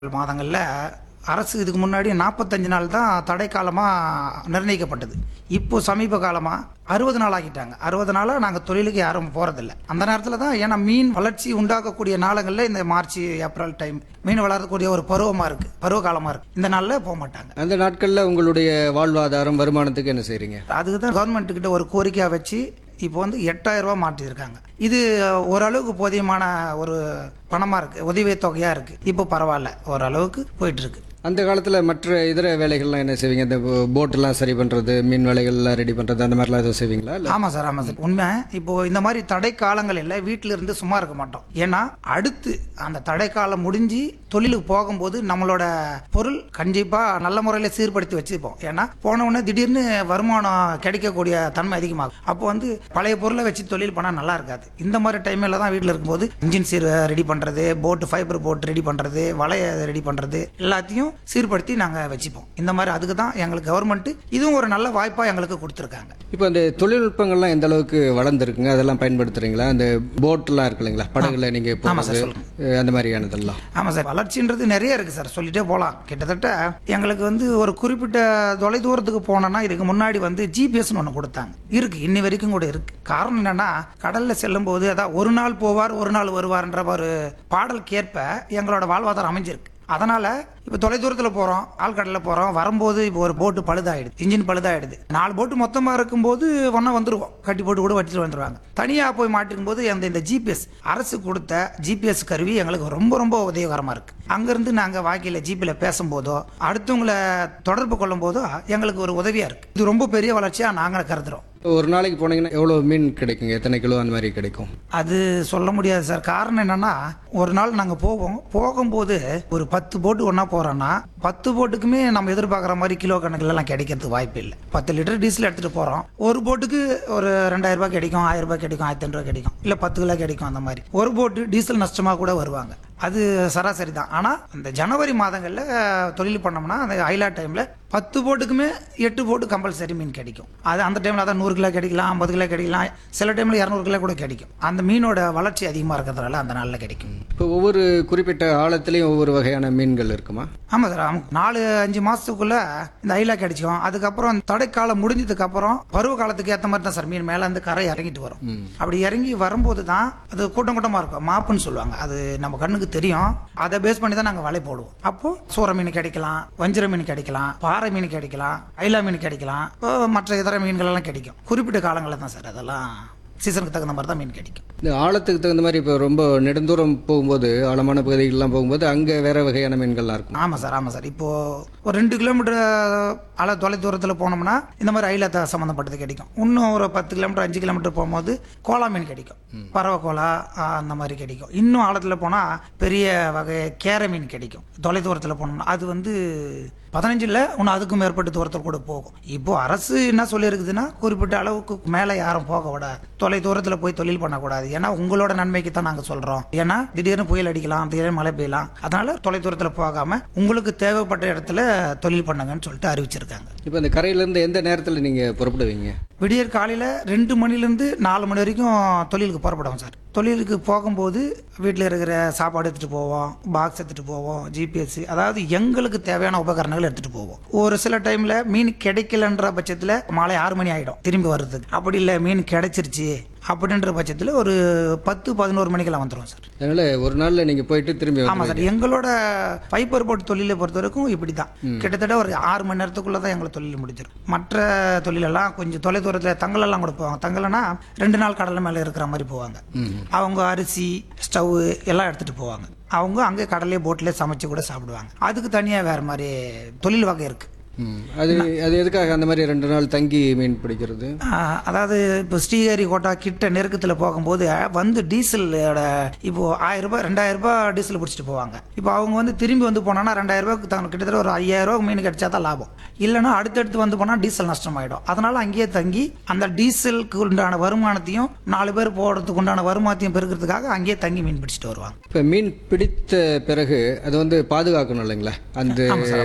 மாதங்களில் அரசு இதுக்கு முன்னாடி நாற்பத்தஞ்சு நாள் தான் தடை காலமாக நிர்ணயிக்கப்பட்டது இப்போ சமீப காலமாக அறுபது நாள் ஆக்கிட்டாங்க அறுபது நாளாக நாங்கள் தொழிலுக்கு யாரும் போகிறதில்ல அந்த நேரத்தில் தான் ஏன்னா மீன் வளர்ச்சி உண்டாக்கக்கூடிய நாளங்களில் இந்த மார்ச் ஏப்ரல் டைம் மீன் வளரக்கூடிய ஒரு பருவமாக இருக்குது பருவ காலமாக இருக்குது இந்த நாளில் போக மாட்டாங்க அந்த நாட்களில் உங்களுடைய வாழ்வாதாரம் வருமானத்துக்கு என்ன செய்றீங்க அதுக்கு தான் கவர்மெண்ட் கிட்ட ஒரு கோரிக்கையாக வச்சு இப்போ வந்து எட்டாயிரம் ரூபாய் மாற்றிருக்காங்க இது ஓரளவுக்கு போதியமான ஒரு பணமாக இருக்குது உதவித்தொகையாக இருக்குது இப்போ பரவாயில்ல ஓரளவுக்கு போயிட்டு இருக்கு அந்த காலத்தில் மற்ற இதர வேலைகள்லாம் என்ன செய்வீங்க இந்த போட்டெல்லாம் சரி பண்ணுறது மீன் வேலைகள்லாம் ரெடி பண்ணுறது அந்த மாதிரிலாம் எதுவும் செய்வீங்களா இல்லை ஆமாம் சார் ஆமாம் சார் உண்மை இப்போ இந்த மாதிரி தடை காலங்களில் வீட்டில் இருந்து சும்மா இருக்க மாட்டோம் ஏன்னா அடுத்து அந்த தடை காலம் முடிஞ்சு தொழிலுக்கு போகும்போது நம்மளோட பொருள் கண்டிப்பாக நல்ல முறையில் சீர்படுத்தி வச்சுப்போம் ஏன்னா போன உடனே திடீர்னு வருமானம் கிடைக்கக்கூடிய தன்மை அதிகமாகும் அப்போ வந்து பழைய பொருளை வச்சு தொழில் பண்ணால் நல்லா இருக்காது இந்த மாதிரி டைமில் தான் வீட்டில் இருக்கும்போது இன்ஜின் சீர் ரெடி பண்ணுறது போட்டு ஃபைபர் போட் ரெடி பண்ணுறது வலையை ரெடி பண்ணுறது எல்லாத்தையும் சீர்படுத்தி நாங்கள் வச்சுப்போம் இந்த மாதிரி அதுக்கு தான் எங்களுக்கு கவர்மெண்ட்டு இதுவும் ஒரு நல்ல வாய்ப்பாக எங்களுக்கு கொடுத்துருக்காங்க இப்போ அந்த தொழில்நுட்பங்கள்லாம் எந்த அளவுக்கு வளர்ந்துருக்குங்க அதெல்லாம் பயன்படுத்துறீங்களா அந்த போட்லாம் இருக்கு இல்லைங்களா படகுல நீங்கள் ஆமா சார், போகிறது அந்த மாதிரியானதெல்லாம் ஆமாம் சார் வளர்ச்சின்றது நிறைய இருக்குது சார் சொல்லிட்டே போகலாம் கிட்டத்தட்ட எங்களுக்கு வந்து ஒரு குறிப்பிட்ட தொலைதூரத்துக்கு போனோன்னா இதுக்கு முன்னாடி வந்து ஜிபிஎஸ்னு ஒன்று கொடுத்தாங்க இருக்குது இன்னி வரைக்கும் கூட இருக்குது காரணம் என்னன்னா கடலில் செல்லும்போது அதான் ஒரு நாள் போவார் ஒரு நாள் வருவார்ன்ற ஒரு பாடலுக்கேற்ப எங்களோட வாழ்வாதாரம் அமைஞ்சிருக்கு அதனால இப்போ தொலைதூரத்தில் போகிறோம் ஆழ்கடலில் போகிறோம் வரும்போது இப்போ ஒரு போட்டு பழுதாயிடுது இன்ஜின் பழுதாயிடுது நாலு போட்டு மொத்தமாக இருக்கும்போது ஒன்றா வந்துருவோம் கட்டி போட்டு கூட வட்டிட்டு வந்துருவாங்க தனியாக போய் மாட்டிக்கும் போது அந்த இந்த ஜிபிஎஸ் அரசு கொடுத்த ஜிபிஎஸ் கருவி எங்களுக்கு ரொம்ப ரொம்ப உதவிகரமாக இருக்குது அங்கேருந்து நாங்கள் வாக்கியில் ஜிபியில் பேசும்போதோ அடுத்தவங்களை தொடர்பு கொள்ளும் போதோ எங்களுக்கு ஒரு உதவியாக இருக்குது இது ரொம்ப பெரிய வளர்ச்சியாக நாங்கள் கருதுகிறோம் ஒரு நாளைக்கு போனீங்கன்னா எவ்வளோ மீன் கிடைக்குங்க எத்தனை கிலோ அந்த மாதிரி கிடைக்கும் அது சொல்ல முடியாது சார் காரணம் என்னன்னா ஒரு நாள் நாங்கள் போவோம் போகும்போது ஒரு பத்து போட்டு ஒன்றா போகிறோன்னா பத்து போட்டுக்குமே நம்ம எதிர்பார்க்குற மாதிரி கிலோ கணக்குலலாம் கிடைக்கிறதுக்கு வாய்ப்பு இல்லை பத்து லிட்டர் டீசல் எடுத்துகிட்டு போகிறோம் ஒரு போட்டுக்கு ஒரு ரெண்டாயிரம் ரூபாய் கிடைக்கும் ஆயிரம் ரூபாய் கிடைக்கும் ஆயிரத்தி ஐநூறுபா கிடைக்கும் இல்லை பத்து கிலோ கிடைக்கும் அந்த மாதிரி ஒரு போட்டு டீசல் நஷ்டமாக கூட வருவாங்க அது சராசரி தான் ஆனால் அந்த ஜனவரி மாதங்களில் தொழில் பண்ணோம்னா அந்த ஐலா டைமில் பத்து போட்டுக்குமே எட்டு போட்டு கம்பல்சரி மீன் கிடைக்கும் அது அந்த டைமில் அதான் நூறு கிலோ கிடைக்கலாம் ஐம்பது கிலோ கிடைக்கலாம் சில டைமில் இரநூறு கிலோ கூட கிடைக்கும் அந்த மீனோட வளர்ச்சி அதிகமாக இருக்கிறதுனால அந்த நாளில் கிடைக்கும் இப்போ ஒவ்வொரு குறிப்பிட்ட ஆழத்துலேயும் ஒவ்வொரு வகையான மீன்கள் இருக்குமா ஆமாம் சார் ஆமாம் நாலு அஞ்சு மாதத்துக்குள்ள இந்த ஐலா கிடைக்கும் அதுக்கப்புறம் அந்த தடைக்காலம் முடிஞ்சதுக்கு அப்புறம் பருவ காலத்துக்கு ஏற்ற மாதிரி தான் சார் மீன் மேலே இருந்து கரை இறங்கிட்டு வரும் அப்படி இறங்கி வரும்போது தான் அது கூட்டம் கூட்டமாக இருக்கும் மாப்புன்னு சொல்லுவாங்க அது நம்ம கண்ணுக்கு தெரியும் அதை பேஸ் பண்ணி தான் நாங்கள் வலை போடுவோம் அப்போ சூற மீன் கிடைக்கலாம் வஞ்சிர மீன் கிடைக்கலாம் பாறை மீன் கிடைக்கலாம் ஐலா மீன் கிடைக்கலாம் இப்போ மற்ற இதர மீன்கள் எல்லாம் கிடைக்கும் குறிப்பிட்ட காலங்களில் தான் சார் அதெல்லாம் சீசனுக்கு தகுந்த மாதிரி தான் மீன் கிடைக்கும் இந்த ஆழத்துக்கு தகுந்த மாதிரி இப்போ ரொம்ப நெடுந்தூரம் போகும்போது ஆழமான பகுதிகளெலாம் போகும்போது அங்கே வேற வகையான மீன்கள்லாம் இருக்கும் ஆமாம் சார் ஆமாம் சார் இப்போ ஒரு ரெண்டு கிலோமீட்டர் அளவு தொலை தூரத்தில் போனோம்னா இந்த மாதிரி ஐலத்தை சம்மந்தப்பட்டது கிடைக்கும் இன்னும் ஒரு பத்து கிலோமீட்டர் அஞ்சு கிலோமீட்டர் போகும்போது கோலா மீன் கிடைக்கும் பறவை கோலா ஆ, அந்த மாதிரி கிடைக்கும் இன்னும் ஆழத்தில் போனால் பெரிய வகை கேரை மீன் கிடைக்கும் தொலை தூரத்தில் போனோம்னா அது வந்து பதினஞ்சில் இன்னும் அதுக்கும் மேற்பட்ட தூரத்தில் கூட போகும் இப்போ அரசு என்ன சொல்லியிருக்குதுன்னா குறிப்பிட்ட அளவுக்கு மேலே யாரும் போக விடாது தொலை தூரத்தில் போய் தொழில் பண்ணக்கூடாது ஏன்னா உங்களோட நன்மைக்கு தான் நாங்கள் சொல்கிறோம் ஏன்னா திடீர்னு புயல் அடிக்கலாம் திடீர்னு மழை பெய்யலாம் அதனால தொலை தூரத்தில் போகாம உங்களுக்கு தேவைப்பட்ட இடத்துல தொழில் பண்ணுங்கன்னு சொல்லிட்டு அறிவிச்சிருக்காங்க இப்போ இந்த கரையிலேருந்து எந்த நேரத்தில் நீங்கள் புறப்படுவீங்க விடியற் காலையில் ரெண்டு மணிலேருந்து நாலு மணி வரைக்கும் தொழிலுக்கு புறப்படுவோம் சார் தொழிலுக்கு போகும்போது வீட்டில் இருக்கிற சாப்பாடு எடுத்துகிட்டு போவோம் பாக்ஸ் எடுத்துகிட்டு போவோம் ஜிபிஎஸ் அதாவது எங்களுக்கு தேவையான உபகரணங்கள் எடுத்துகிட்டு போவோம் ஒரு சில டைமில் மீன் கிடைக்கலன்ற பட்சத்தில் மாலை ஆறு மணி ஆகிடும் திரும்பி வர்றதுக்கு அப்படி இல்லை மீன் கிடைச்சிருச்சு அப்படின்ற பட்சத்தில் ஒரு பத்து பதினோரு மணிக்கெல்லாம் வந்துடும் சார் அதனால் ஒரு நாளில் நீங்கள் போயிட்டு திரும்பி ஆமாம் சார் எங்களோட பைப்பர் போட் தொழிலை பொறுத்த வரைக்கும் இப்படி தான் கிட்டத்தட்ட ஒரு ஆறு மணி நேரத்துக்குள்ளே தான் எங்களை தொழில் முடிச்சிடும் மற்ற தொழிலெல்லாம் கொஞ்சம் தொலை தூரத்தில் தங்கலெல்லாம் கூட போவாங்க தங்கலைன்னா ரெண்டு நாள் கடல் மேலே இருக்கிற மாதிரி போவாங்க அவங்க அரிசி ஸ்டவ் எல்லாம் எடுத்துகிட்டு போவாங்க அவங்க அங்கே கடலே போட்லேயே சமைச்சு கூட சாப்பிடுவாங்க அதுக்கு தனியாக வேறு மாதிரி தொழில் வகை இருக்குது ம். அது அது எதுக்காக அந்த மாதிரி ரெண்டு நாள் தங்கி மீன் பிடிக்கிறது ஆஹ் அதாவது இப்போ ஸ்ரீஹரிகோட்டா கிட்ட நெருக்கத்தில் போகும்போது வந்து டீசலோட இப்போ ஆயிரம் ரூபாய் ரெண்டாயிரம் ரூபாய் டீசல் பிடிச்சிட்டு போவாங்க இப்போ அவங்க வந்து திரும்பி வந்து போனோன்னா ரெண்டாயிரம் ரூபாய்க்கு தங்க கிட்டத்தட்ட ஒரு ஐயாயிரம் ரூபாய் மீன் கிடைச்சா தான் லாபம் இல்லைன்னா அடுத்தடுத்து வந்து போனால் டீசல் நஷ்டமாயிடும் அதனால அங்கேயே தங்கி அந்த டீசலுக்கு உண்டான வருமானத்தையும் நாலு பேர் போடுறதுக்கு உண்டான வருமானத்தையும் பெருக்கிறதுக்காக அங்கேயே தங்கி மீன் பிடிச்சிட்டு வருவாங்க இப்போ மீன் பிடித்த பிறகு அது வந்து பாதுகாக்கணும் இல்லைங்களா அந்த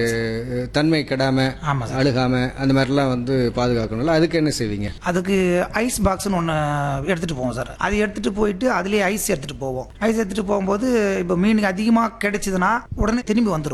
தன்மை கெடாம ஆமாம் அழுகாம அந்த மாதிரிலாம் வந்து பாதுகாக்கணும்ல அதுக்கு என்ன செய்வீங்க அதுக்கு ஐஸ் பாக்ஸ்னு ஒன்று எடுத்துகிட்டு போவோம் சார் அது எடுத்துகிட்டு போயிட்டு அதுலேயே ஐஸ் எடுத்துகிட்டு போவோம் ஐஸ் எடுத்துகிட்டு போகும்போது இப்போ மீன் அதிகமாக கிடைச்சதுன்னா உடனே திரும்பி வந்துடும்